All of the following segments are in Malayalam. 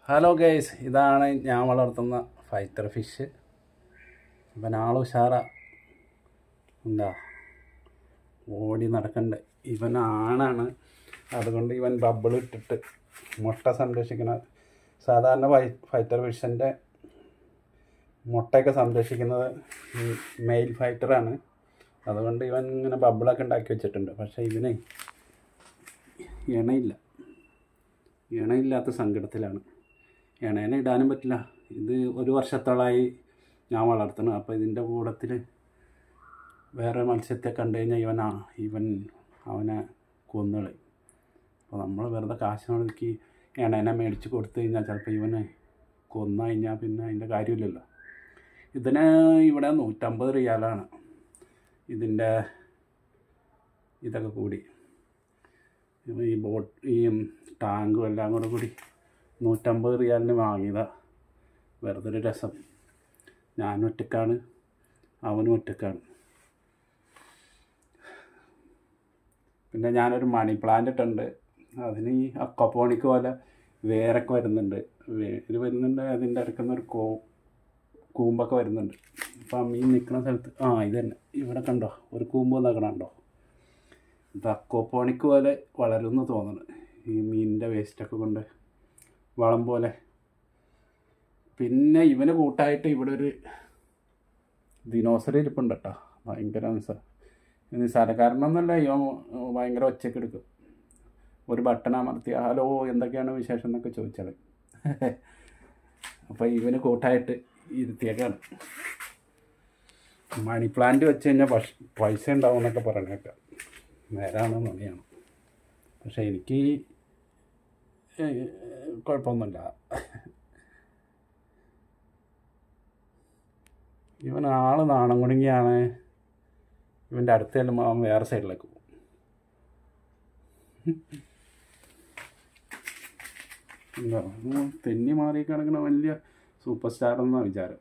ഹലോ ഗൈസ് ഇതാണ് ഞാൻ വളർത്തുന്ന ഫൈറ്റർ ഫിഷ് ഇവൻ ആൾ ഉഷാറ എന്താ ഓടി നടക്കണ്ട് ഇവൻ ആണാണ് അതുകൊണ്ട് ഇവൻ ബബിൾ ഇട്ടിട്ട് മുട്ട സംരക്ഷിക്കുന്ന സാധാരണ ഫൈ ഫൈറ്റർ ഫിഷിൻ്റെ മുട്ടയൊക്കെ സംരക്ഷിക്കുന്നത് ഈ മെയിൽ ഫൈറ്ററാണ് അതുകൊണ്ട് ഇവൻ ഇങ്ങനെ ബബിളൊക്കെ ഉണ്ടാക്കി വെച്ചിട്ടുണ്ട് പക്ഷേ ഇവനെ ഇണയില്ല ഇണയില്ലാത്ത സങ്കടത്തിലാണ് ഇണേനെ ഇടാനും പറ്റില്ല ഇത് ഒരു വർഷത്തോളമായി ഞാൻ വളർത്തണം അപ്പോൾ ഇതിൻ്റെ കൂടത്തിൽ വേറെ മത്സ്യത്തെ കണ്ടു കഴിഞ്ഞാൽ ഇവൻ ആ ഇവൻ അവനെ കൊന്നുകളയും അപ്പോൾ നമ്മൾ വെറുതെ കാശിനൊടുക്കി ഇണേനെ മേടിച്ച് കൊടുത്തു കഴിഞ്ഞാൽ ചിലപ്പോൾ ഇവനെ കൊന്നു കഴിഞ്ഞാൽ പിന്നെ അതിൻ്റെ കാര്യമില്ലല്ലോ ഇതിന് ഇവിടെ നൂറ്റമ്പത് റിയാലാണ് ഇതിൻ്റെ ഇതൊക്കെ കൂടി ഈ ബോട്ട് ഈ ടാങ്കും എല്ലാം കൂടെ കൂടി നൂറ്റമ്പത് റിയാലിന് വാങ്ങിയതാ വെറുതെ ഒരു രസം ഞാനും ഒറ്റക്കാണ് അവനും ഒറ്റക്കാണ് പിന്നെ ഞാനൊരു മണി പ്ലാന്റ് ഇട്ടുണ്ട് അതിന് ഈ അക്കോപ്പോണിക്ക് പോലെ വേരൊക്കെ വരുന്നുണ്ട് വേര് വരുന്നുണ്ട് അതിൻ്റെ അടുക്കുന്ന ഒരു കോ കൂമ്പൊക്കെ വരുന്നുണ്ട് അപ്പം ഈ നിൽക്കുന്ന സ്ഥലത്ത് ആ ഇത് തന്നെ ഇവിടെ കണ്ടോ ഒരു കൂമ്പ് നക്കണുണ്ടോ ഇത് അക്കോപ്പോണിക്ക് പോലെ വളരുമെന്ന് തോന്നുന്നു ഈ മീനിൻ്റെ വേസ്റ്റൊക്കെ കൊണ്ട് വളം പോലെ പിന്നെ ഇവന് കൂട്ടായിട്ട് ഇവിടെ ഒരു ദിനോസറി ഇരിപ്പുണ്ട് കേട്ടോ ഭയങ്കര നിസ്സാ നിസ്സാരക്കാരനൊന്നുമല്ല ഇവൻ ഭയങ്കര ഒച്ചയ്ക്ക് എടുക്കും ഒരു ബട്ടൺ അമർത്തി ഹലോ എന്തൊക്കെയാണ് വിശേഷം എന്നൊക്കെ ചോദിച്ചാൽ അപ്പോൾ ഇവന് കൂട്ടായിട്ട് ഇരുത്തിയേക്കാണ് മണി പ്ലാന്റ് വെച്ച് കഴിഞ്ഞാൽ പശ പൈസ ഉണ്ടാവും എന്നൊക്കെ പറഞ്ഞേക്കാം നേരാണോ നുണയാണ് പക്ഷേ എനിക്ക് ഏഹ്, കുഴപ്പമൊന്നുമില്ല ഇവൻ ആള് നാണം കുടുങ്ങിയാണ് ഇവൻ്റെ അടുത്ത് ചെല്ലുമ്പോൾ അവൻ വേറെ സൈഡിലേക്ക് പോകും എന്താ ഉം, തെന്നി മാറി കിടക്കുന്ന വലിയ സൂപ്പർ സ്റ്റാർ എന്ന വിചാരം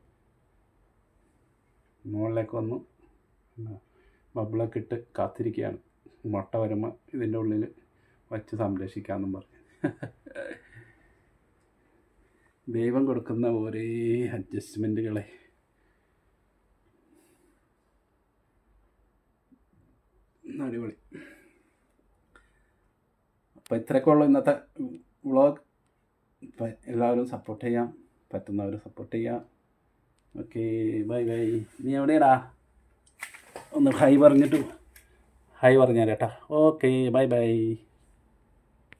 മുകളിലേക്ക് വന്നു എന്താ, ബബിളൊക്കെ ഇട്ട് കാത്തിരിക്കുകയാണ് മുട്ട വരുമ്പോൾ ഇതിൻ്റെ ഉള്ളിൽ വച്ച് സംരക്ഷിക്കാമെന്നും പറഞ്ഞു ദൈവം കൊടുക്കുന്ന ഒരേ അഡ്ജസ്റ്റ്മെൻറ്റുകളെ അടിപൊളി അപ്പോൾ ഇത്രയൊക്കെ ഉള്ളൂ ഇന്നത്തെ വ്ളോഗ് ഇപ്പം എല്ലാവരും സപ്പോർട്ട് ചെയ്യാം പറ്റുന്നവർ സപ്പോർട്ട് ചെയ്യാം ഓക്കെ ബൈ ബൈ നീ എവിടെയാടാ ഒന്ന് ഹൈ പറഞ്ഞിട്ട് ഹൈ പറഞ്ഞേരാ കേട്ടോ ഓക്കെ ബൈ ബൈ